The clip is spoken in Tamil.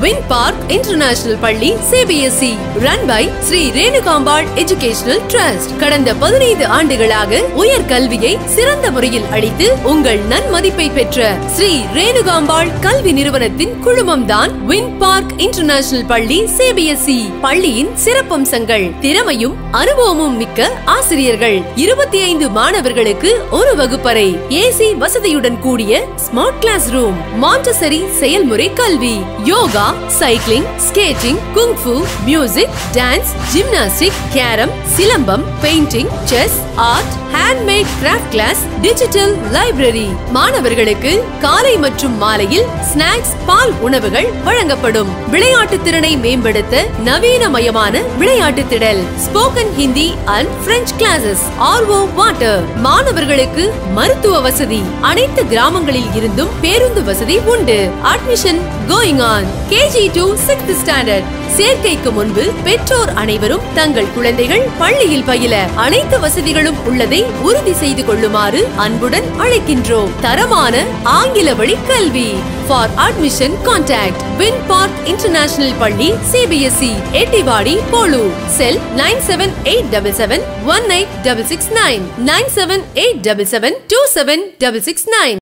வின் பார்க் இன்டர்நேஷனல் பள்ளி CBSE run by Sri Renukambal educational trust கடந்த பதினைந்து ஆண்டுகளாக உயர் கல்வியை சிறந்த முறையில் அளித்து உங்கள் நன்மதிப்பை பெற்ற ஸ்ரீ ரேணுகாம்பாள் கல்வி நிறுவனத்தின் குழுமம் தான் வின் பார்க் இன்டர்நேஷனல் பள்ளி சிபிஎஸ்இ பள்ளியின் சிறப்பம்சங்கள் திறமையும் அனுபவமும் மிக்க ஆசிரியர்கள் இருபத்தி ஐந்து மாணவர்களுக்கு ஒரு வகுப்பறை ஏசி வசதியுடன் கூடிய ஸ்மார்ட் கிளாஸ் ரூம் மாண்டசரி செயல்முறை கல்வி yoga cycling skating kung fu music dance gymnastic carrom silambam painting chess art handmade craft class digital library மாணவர்களுக்கு காலை மற்றும் மாலையில் ஸ்நாக்ஸ் பால் உணவுகள் வழங்கப்படும் விளையாட்டு திறனை மேம்படுத்த நவீனமயமான விளையாட்டு திடல் spoken Hindi and French classes RO water மாணவர்களுக்கு மருத்துவ வசதி அனைத்து கிராமங்களில் இருந்தும் பேருந்து வசதி உண்டு admission going on KG to sixth standard சேர்க்கைக்கு முன்பு பெற்றோர் அனைவரும் தங்கள் குழந்தைகள் பள்ளியில் பயில அனைத்து வசதிகளும் உள்ளதை உறுதி செய்து கொள்ளுமாறு அன்புடன் அழைக்கின்றோம் தரமான ஆங்கில வழி கல்வி for admission contact Win Park international பள்ளி CBSE Ettivadi Polur cell nine seven eight double seven one eight double six nine nine seven eight double seven two seven double six nine